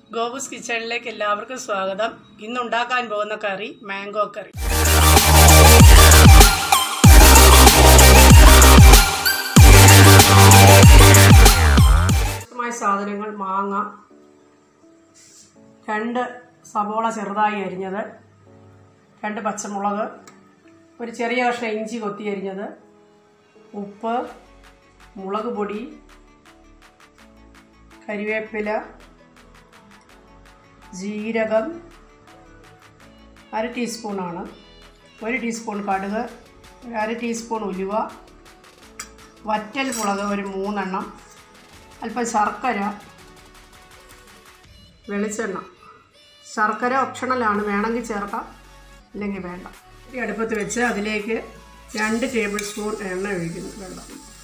ഗോബുസ് കിച്ചണിലേക്ക് എല്ലാവർക്കും സ്വാഗതം ഇന്ന് ഉണ്ടാക്കാൻ പോകുന്ന കറി മാംഗോ കറി ആവശ്യമായ സാധനങ്ങൾ മാങ്ങ രണ്ട് സവോള ചെറുതായി അരിഞ്ഞത് രണ്ട് പച്ചമുളക് ഒരു ചെറിയ കഷ്ണം ഇഞ്ചി കൊത്തി അരിഞ്ഞത് ഉപ്പ് മുളക് പൊടി കരിവേപ്പില ജീരകം അര ടീസ്പൂണാണ് ഒരു ടീസ്പൂൺ കടുക് ഒരു അര ടീസ്പൂൺ ഉലുവ വറ്റൽ മുളക് ഒരു മൂന്നെണ്ണം അല്പം ശർക്കര വെളിച്ചെണ്ണ ശർക്കര ഓപ്ഷണലാണ് വേണമെങ്കിൽ ചേർക്കാം ഇല്ലെങ്കിൽ വേണ്ട ഈ അടുപ്പത്ത് വെച്ച് അതിലേക്ക് രണ്ട് ടേബിൾ സ്പൂൺ എണ്ണ ഒഴിക്കുന്നു വെള്ളം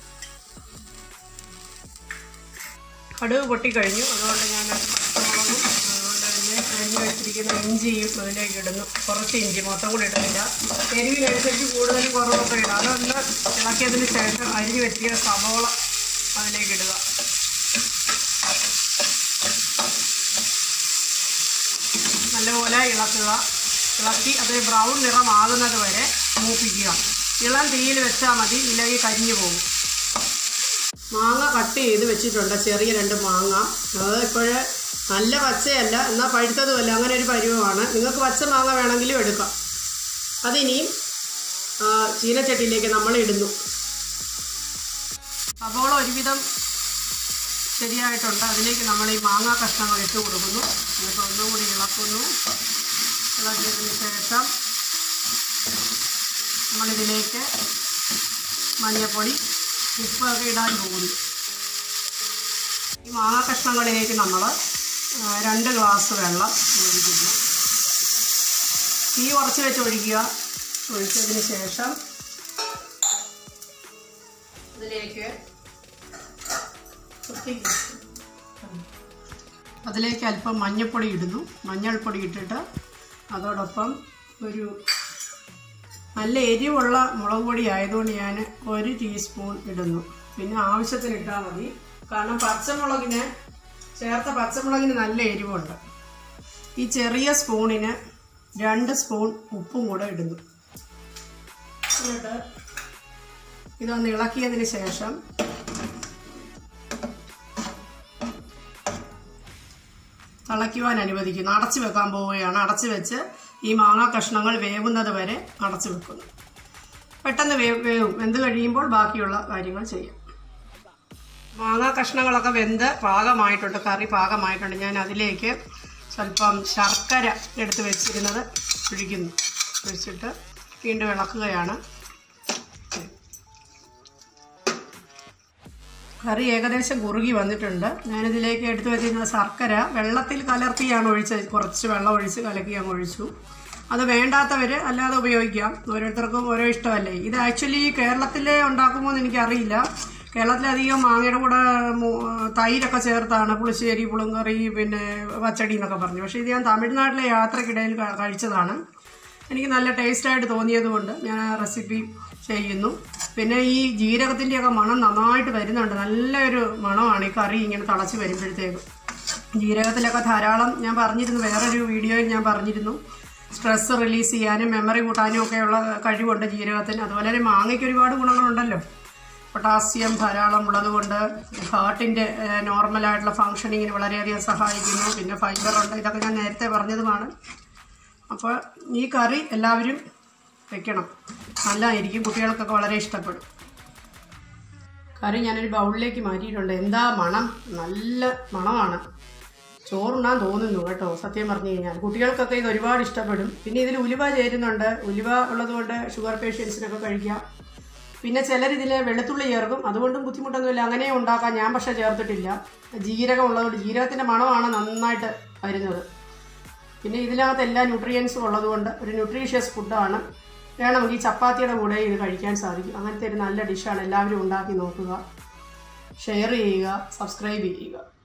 കടുക് പൊട്ടിക്കഴിഞ്ഞു അതുകൊണ്ട് ഞാൻ പച്ചമുളകും അതുകൊണ്ട് തന്നെ അരിഞ്ഞ് വെച്ചിരിക്കുന്ന ഇഞ്ചിയും അതിലേക്ക് ഇടുന്നു കുറച്ച് ഇഞ്ചി മൊത്തം കൂടി ഇടുന്നില്ല എരിവിനനുസരിച്ച് കൂടുതലും കുറവൊക്കെ ഇടാം അതൊന്ന് ഇളക്കിയതിന് ശേഷം അരിഞ്ഞ് വെച്ചിയ സവോള അതിലേക്ക് ഇടുക നല്ലപോലെ ഇളക്കുക ഇളക്കി അത് ബ്രൗൺ നിറമാകുന്നത് വരെ മൂപ്പിക്കുക ഇളം തീയിൽ വെച്ചാൽ മതി ഇല്ലെങ്കിൽ കരിഞ്ഞു പോകും മാങ്ങ കട്ട് ചെയ്ത് വെച്ചിട്ടുണ്ട് ചെറിയ രണ്ട് മാങ്ങ അത് ഇപ്പോഴേ നല്ല പച്ചയല്ല എന്നാൽ പഴുത്തതുമല്ല അങ്ങനെ ഒരു പരുവമാണ് നിങ്ങൾക്ക് പച്ച മാങ്ങ വേണമെങ്കിലും എടുക്കാം അതിനിയും ആ, ചീനച്ചട്ടിയിലേക്ക് നമ്മൾ ഇടുന്നു സവോള ഒരുവിധം ശരിയായിട്ടുണ്ട് അതിലേക്ക് നമ്മൾ ഈ മാങ്ങാ കഷ്ണങ്ങൾ ഇട്ട് കൊടുക്കുന്നു എന്നിട്ട് ഒന്നും കൂടി ഇളക്കുന്നു ഇളക്കിയതിന് ശേഷം നമ്മളിതിലേക്ക് മഞ്ഞൾപ്പൊടി ഉപ്പൊക്കെ ഇടാൻ പോകുന്നു ഈ മാങ്ങാ കഷ്ണങ്ങളിലേക്ക് നമ്മൾ രണ്ട് ഗ്ലാസ് വെള്ളം ഒഴിക്കുന്നു തീ കുറച്ച് വെച്ച് ഒഴിക്കുക ഒഴിച്ചതിന് ശേഷം ഇതിലേക്ക് അതിലേക്ക് അല്പം മഞ്ഞൾപ്പൊടി ഇടുന്നു മഞ്ഞൾപ്പൊടി ഇട്ടിട്ട് അതോടൊപ്പം ഒരു നല്ല എരിവുള്ള മുളക് പൊടി ആയതുകൊണ്ട് ഞാൻ ഒരു ടീസ്പൂൺ ഇടുന്നു പിന്നെ ആവശ്യത്തിന് ഇട്ടാൽ മതി കാരണം പച്ചമുളകിന് ചേർത്ത പച്ചമുളകിന് നല്ല എരിവുണ്ട് ഈ ചെറിയ സ്പൂണിന് രണ്ട് സ്പൂൺ ഉപ്പും കൂടെ ഇടുന്നു എന്നിട്ട് ഇതൊന്ന് ഇളക്കിയതിന് ശേഷം തിളയ്ക്കുവാൻ അനുവദിക്കുന്നു അടച്ചു വെക്കാൻ പോവുകയാണ് അടച്ചു വെച്ച് ഈ മാങ്ങാ കഷ്ണങ്ങൾ വേവുന്നത് വരെ അടച്ചു വെക്കുന്നു പെട്ടെന്ന് വേ വേവും വെന്ത് കഴിയുമ്പോൾ ബാക്കിയുള്ള കാര്യങ്ങൾ ചെയ്യാം മാങ്ങാ കഷ്ണങ്ങളൊക്കെ വെന്ത് പാകമായിട്ടുണ്ട് കറി പാകമായിട്ടുണ്ട് ഞാൻ അതിലേക്ക് സ്വല്പം ശർക്കര എടുത്ത് വെച്ചിരുന്നത് ഒഴിക്കുന്നു ഒഴിച്ചിട്ട് വീണ്ടും ഇളക്കുകയാണ് കറി ഏകദേശം കുറുകി വന്നിട്ടുണ്ട് ഞാനിതിലേക്ക് എടുത്തു വെച്ചിരുന്ന ശർക്കര വെള്ളത്തിൽ കലർത്തിയാണ് ഒഴിച്ചത് കുറച്ച് വെള്ളം ഒഴിച്ച് കലക്കി അങ്ങ് ഒഴിച്ചു അത് വേണ്ടാത്തവർ അല്ലാതെ ഉപയോഗിക്കാം ഓരോരുത്തർക്കും ഓരോ ഇഷ്ടമല്ലേ ഇത് ആക്ച്വലി കേരളത്തിൽ ഉണ്ടാക്കുമോ എന്ന് എനിക്കറിയില്ല കേരളത്തിലധികം മാങ്ങയുടെ കൂടെ മു- തൈരൊക്കെ ചേർത്താണ് പുളിശ്ശേരി പുളുങ്കറി പിന്നെ പച്ചടി എന്നൊക്കെ പറഞ്ഞു പക്ഷേ ഇത് ഞാൻ തമിഴ്നാട്ടിലെ യാത്രക്കിടയിൽ ക- കഴിച്ചതാണ് എനിക്ക് നല്ല ടേസ്റ്റായിട്ട് തോന്നിയതുകൊണ്ട് ഞാൻ ആ റെസിപ്പി ചെയ്യുന്നു പിന്നെ ഈ ജീരകത്തിൻ്റെയൊക്കെ മണം നന്നായിട്ട് വരുന്നുണ്ട് നല്ലൊരു മണമാണ് ഈ കറി ഇങ്ങനെ തിളച്ച് വരുമ്പോഴത്തേക്കും ജീരകത്തിലൊക്കെ ധാരാളം ഞാൻ പറഞ്ഞിരുന്നു വേറൊരു വീഡിയോയിൽ ഞാൻ പറഞ്ഞിരുന്നു സ്ട്രെസ് റിലീസ് ചെയ്യാനും മെമ്മറി കൂട്ടാനും ഒക്കെയുള്ള കഴിവുണ്ട് ജീരകത്തിന് അതുപോലെ തന്നെ മാങ്ങയ്ക്ക് ഒരുപാട് ഗുണങ്ങളുണ്ടല്ലോ പൊട്ടാസ്യം ധാരാളം ഉള്ളതുകൊണ്ട് ഹാർട്ടിൻ്റെ നോർമലായിട്ടുള്ള ഫങ്ഷനിങ്ങിന് വളരെയധികം സഹായിക്കുന്നു പിന്നെ ഫൈബറുണ്ട് ഇതൊക്കെ ഞാൻ നേരത്തെ പറഞ്ഞതുമാണ് അപ്പോൾ ഈ കറി എല്ലാവരും വെക്കണം നല്ലതായിരിക്കും കുട്ടികൾക്കൊക്കെ വളരെ ഇഷ്ടപ്പെടും കറി ഞാനൊരു ബൗളിലേക്ക് മാറ്റിയിട്ടുണ്ട് എന്താ മണം നല്ല മണമാണ് ചോറുണ്ണാൻ തോന്നുന്നു കേട്ടോ സത്യം പറഞ്ഞു കഴിഞ്ഞാൽ കുട്ടികൾക്കൊക്കെ ഇത് ഒരുപാട് ഇഷ്ടപ്പെടും പിന്നെ ഇതിൽ ഉലുവ ചേരുന്നുണ്ട് ഉലുവ ഉള്ളതുകൊണ്ട് ഷുഗർ പേഷ്യൻസിനൊക്കെ കഴിക്കാം പിന്നെ ചിലർ ഇതിൽ വെളുത്തുള്ളി ചേർക്കും അതുകൊണ്ടും ബുദ്ധിമുട്ടൊന്നുമില്ല അങ്ങനെ ഉണ്ടാക്കാം ഞാൻ പക്ഷേ ചേർത്തിട്ടില്ല ജീരകം ഉള്ളതുകൊണ്ട് ജീരകത്തിൻ്റെ മണമാണ് നന്നായിട്ട് വരുന്നത് പിന്നെ ഇതിനകത്ത് എല്ലാ ന്യൂട്രിയൻസും ഉള്ളതുകൊണ്ട് ഒരു ന്യൂട്രീഷ്യസ് ഫുഡാണ് വേണമെങ്കിൽ ചപ്പാത്തിയുടെ കൂടെ ഇത് കഴിക്കാൻ സാധിക്കും അങ്ങനത്തെ ഒരു നല്ല ഡിഷാണ് എല്ലാവരും ഉണ്ടാക്കി നോക്കുക ഷെയർ ചെയ്യുക സബ്സ്ക്രൈബ് ചെയ്യുക